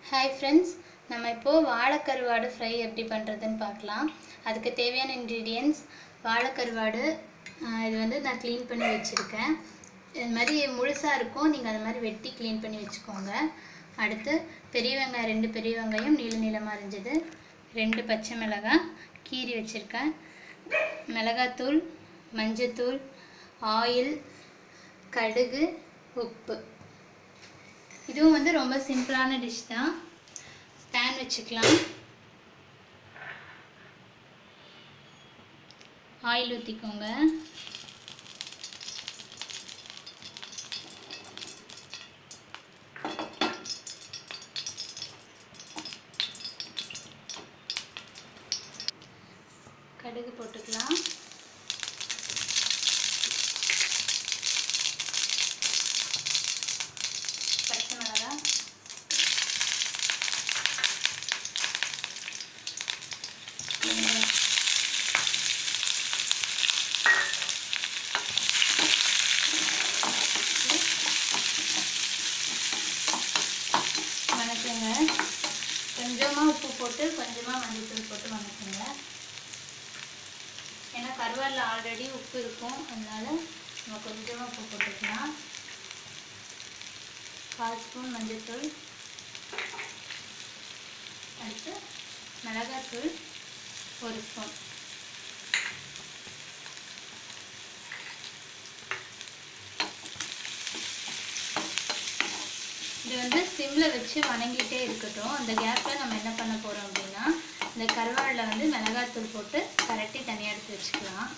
Hi friends நம்ம இப்போது வாழைக்கருவாடு fry எப்படி பண்ணுறதுன்னு பார்க்கலாம் அதுக்கு தேவையான இன்க்ரீடியன்ஸ் வாழைக்கருவாடு ஆஹ் இது வந்து நான் க்ளீன் பண்ணி வச்சுருக்கேன் இது மாதிரி முழுசாக இருக்கும் நீங்கள் அது மாதிரி வெட்டி க்ளீன் பண்ணி வச்சுக்கோங்க அடுத்து பெரிய வெங்காயம் ரெண்டு பெரிய வெங்காயம் நீள நீளமாக அரிஞ்சது ரெண்டு பச்சை மிளகாய் கீரி வச்சுருக்கேன் மிளகாத்தூள் மஞ்சத்தூள் ஆயில் கடுகு உப்பு இதுவும் வந்து ரொம்ப சிம்பிளான டிஷ் தான் பேன் வச்சுக்கலாம் ஆயில் ஊற்றிக்கோங்க கடுகு போட்டுக்கலாம் பச்சை மிளகாய் வெங்காயம். வணக்கங்க கொஞ்சமாக உப்பு போட்டு கொஞ்சமாக மஞ்சள்தூள் போட்டு வணக்குங்க ஏன்னா கருவாடில் ஆல்ரெடி உப்பு இருக்கும் அதனால நம்ம கொஞ்சமாக உப்பு போட்டுக்கலாம் கால் ஸ்பூன் மஞ்சள்தூள் அடுத்து மிளகாத்தூள் ஒரு ஸ்பூன் இது வந்து சிம்மில் வச்சு வணங்கிட்டே இருக்கட்டும் அந்த கேப்பில் நம்ம என்ன பண்ண போகிறோம் அப்படின்னா இந்த கருவாடில் வந்து மிளகாத்தூள் போட்டு கரட்டி தனியாக எடுத்து வச்சுக்கலாம்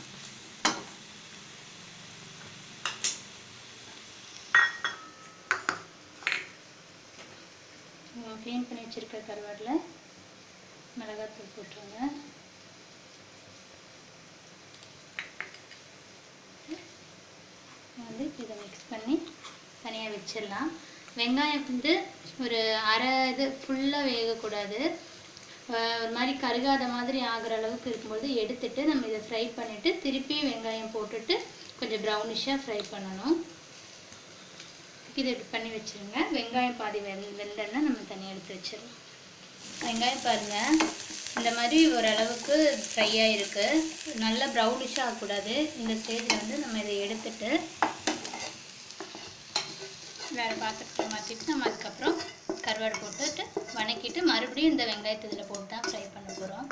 க்ளீன் பண்ணி வச்சுருக்க கருவாடில் மிளகாத்தூள் போட்டுருங்க வந்து இதை மிக்ஸ் பண்ணி தனியாக வச்சிடலாம் வெங்காயம் வந்து ஒரு அரை இது ஃபுல்லாக வேகக்கூடாது அஹ் ஒரு மாதிரி கருகாத மாதிரி ஆகிற அளவுக்கு இருக்கும்போது எடுத்துட்டு நம்ம இதை ஃப்ரை பண்ணிவிட்டு திருப்பி வெங்காயம் போட்டுட்டு கொஞ்சம் ப்ரௌனிஷாக ஃப்ரை பண்ணணும் இதை இப்படி பண்ணி வச்சுருங்க வெங்காயம் பாதி வெந் வெந்தோன்னா நம்ம தனியாக எடுத்து வச்சிடலாம் வெங்காயம் பாருங்கள் இந்த மாதிரி ஓரளவுக்கு ஃப்ரையாக இருக்குது நல்லா ப்ரௌனிஷாக ஆகக்கூடாது இந்த ஸ்டேஜில் வந்து நம்ம இதை எடுத்துட்டு வேறு பாத்திரத்தை மாற்றிட்டு நம்ம அதுக்கப்புறம் கருவாடு போட்டுட்டு வணக்கிட்டு மறுபடியும் இந்த வெங்காயத்தை இதில் போட்டு தான் ஃப்ரை பண்ண போகிறோம்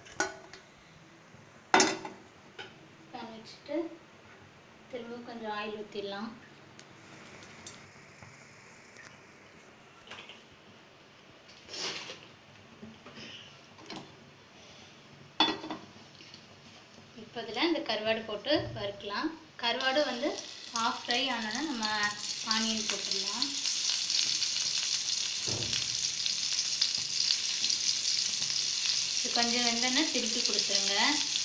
பேன் வச்சுட்டு திரும்பவும் கொஞ்சம் ஆயில் ஊற்றிடலாம் இப்போ இதில் இந்த கருவாடு போட்டு வறுக்கலாம் கருவாடு வந்து ஆஃப் ஃப்ரை ஆனதும் நம்ம ஆனியன் போட்டுடலாம் இது கொஞ்சம் வெந்தோன்னா திருப்பி கொடுத்துருங்க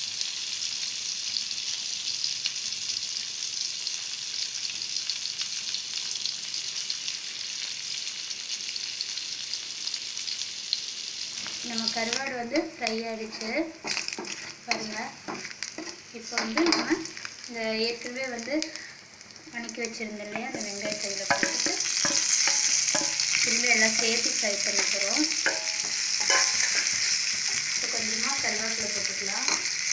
நம்ம கருவாடு வந்து ஃப்ரை ஆகிடுச்சு பாருங்கள் இப்போ வந்து நம்ம இந்த ஏற்கனவே வந்து வணக்கி வச்சுருந்தோம் இல்லையா அந்த வெங்காயத்தை இதில் போட்டுட்டு திரும்பி எல்லாம் சேர்த்து ஃப்ரை பண்ண போகிறோம் இப்போ கொஞ்சமாக கருவேப்பிலை போட்டுக்கலாம்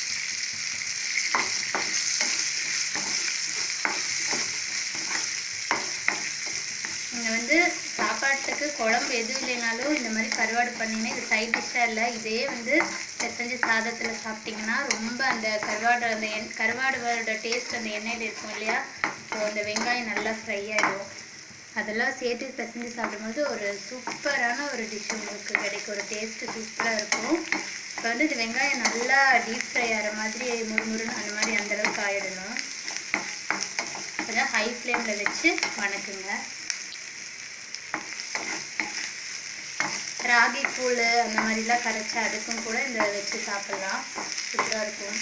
இங்கே வந்து சாப்பாட்டுக்கு குழம்பு எதுவும் இல்லைனாலும் இந்த மாதிரி கருவாடு பண்ணிங்கன்னா இது சைட் டிஷ்ஷாக இல்லை இதே வந்து பெசஞ்சு சாதத்தில் சாப்பிட்டிங்கன்னா ரொம்ப அந்த கருவாடு அந்த எண் கருவாடோட டேஸ்ட் அந்த எண்ணெயில் இருக்கும் இல்லையா ஸோ அந்த வெங்காயம் நல்லா ஃப்ரை ஆகிடும் அதெல்லாம் சேர்த்து பிசைஞ்சு சாப்பிடும்போது ஒரு சூப்பரான ஒரு டிஷ் உங்களுக்கு கிடைக்கும் ஒரு டேஸ்ட்டு சூப்பராக இருக்கும் இப்போ வந்து இந்த வெங்காயம் நல்லா டீப் ஃப்ரை ஆகிற மாதிரி முறுமுறுன்னு அந்த மாதிரி அந்தளவுக்கு ஆகிடணும் அதான் ஹை ஃப்ளேமில் வச்சு வணக்குங்க ராகி கூழ் அந்த மாதிரிலாம் கரைச்சி அதுக்கும் கூட இந்த வச்சு சாப்பிட்லாம் சூப்பராக இருக்கும்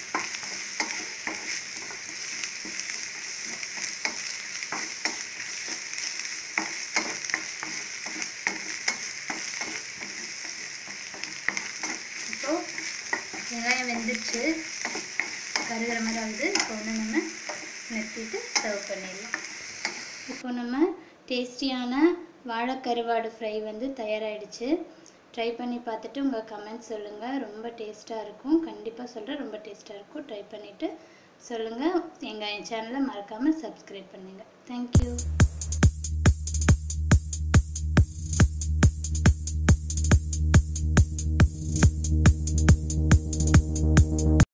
இப்போ வெங்காயம் வெந்துருச்சு கருகிற மாதிரி ஆகுது இப்போ வந்து நம்ம நிறுத்திட்டு சர்வ் பண்ணிடலாம் இப்போ நம்ம டேஸ்டியான வாழைக்கருவாடு ஃப்ரை வந்து தயாராகிடுச்சு ட்ரை பண்ணி பார்த்துட்டு உங்கள் கமெண்ட் சொல்லுங்கள் ரொம்ப டேஸ்ட்டாக இருக்கும் கண்டிப்பாக சொல்கிறேன் ரொம்ப டேஸ்ட்டாக இருக்கும் ட்ரை பண்ணிவிட்டு சொல்லுங்கள் எங்கள் சேனலை மறக்காமல் சப்ஸ்கிரைப் பண்ணுங்கள் தேங்க்யூ